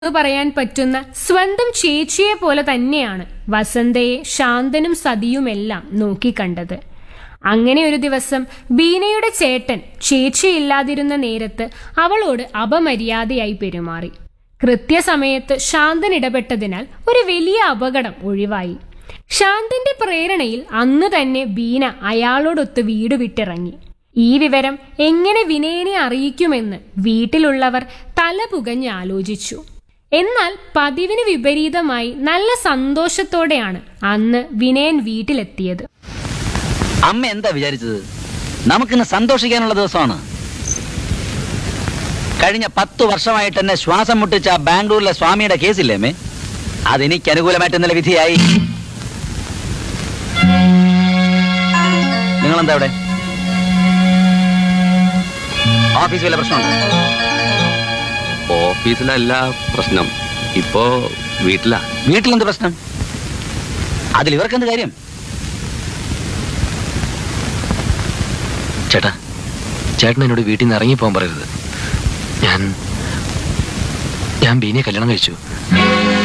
പറയാൻ പറ്റുന്ന സ്വന്തം ചേച്ചിയെ പോലെ തന്നെയാണ് വസന്തയെ ശാന്തനും സതിയുമെല്ലാം നോക്കിക്കണ്ടത് അങ്ങനെ ഒരു ദിവസം ബീനയുടെ ചേട്ടൻ ചേച്ചിയില്ലാതിരുന്ന നേരത്ത് അവളോട് അപമര്യാദയായി പെരുമാറി കൃത്യസമയത്ത് ശാന്തൻ ഇടപെട്ടതിനാൽ ഒരു വലിയ അപകടം ഒഴിവായി ശാന്തന്റെ പ്രേരണയിൽ അന്ന് തന്നെ ബീന അയാളോടൊത്ത് വീട് വിട്ടിറങ്ങി ഈ വിവരം എങ്ങനെ വിനയനെ അറിയിക്കുമെന്ന് വീട്ടിലുള്ളവർ തല പുകഞ്ഞ് ആലോചിച്ചു എന്നാൽ പതിവിന് വിപരീതമായി നല്ല സന്തോഷത്തോടെയാണ് അന്ന് വിനയൻ വീട്ടിലെത്തിയത് അമ്മ എന്താ വിചാരിച്ചത് നമുക്കിന്ന് സന്തോഷിക്കാനുള്ള ദിവസമാണ് കഴിഞ്ഞ പത്തു വർഷമായിട്ട് എന്നെ ശ്വാസം മുട്ടിച്ച ആ ബാംഗ്ലൂരിലെ സ്വാമിയുടെ കേസില്ലേ അമ്മേ അതെനിക്ക് അനുകൂലമായിട്ട് ഇന്നലെ വിധിയായി നിങ്ങളെന്താ ഇവിടെ ഓഫീസ് വല്ല പ്രശ്നമുണ്ടോ ഓഫീസിലല്ല പ്രശ്നം ഇപ്പോ വീട്ടിലാ വീട്ടിലെന്ത് പ്രശ്നം അതിൽ ഇവർക്കെന്ത് കാര്യം ചേട്ടാ ചേട്ടൻ എന്നോട് വീട്ടിൽ നിന്ന് ഇറങ്ങി പോകാൻ പറയരുത് ഞാൻ ഞാൻ ബീനെ കല്യാണം കഴിച്ചു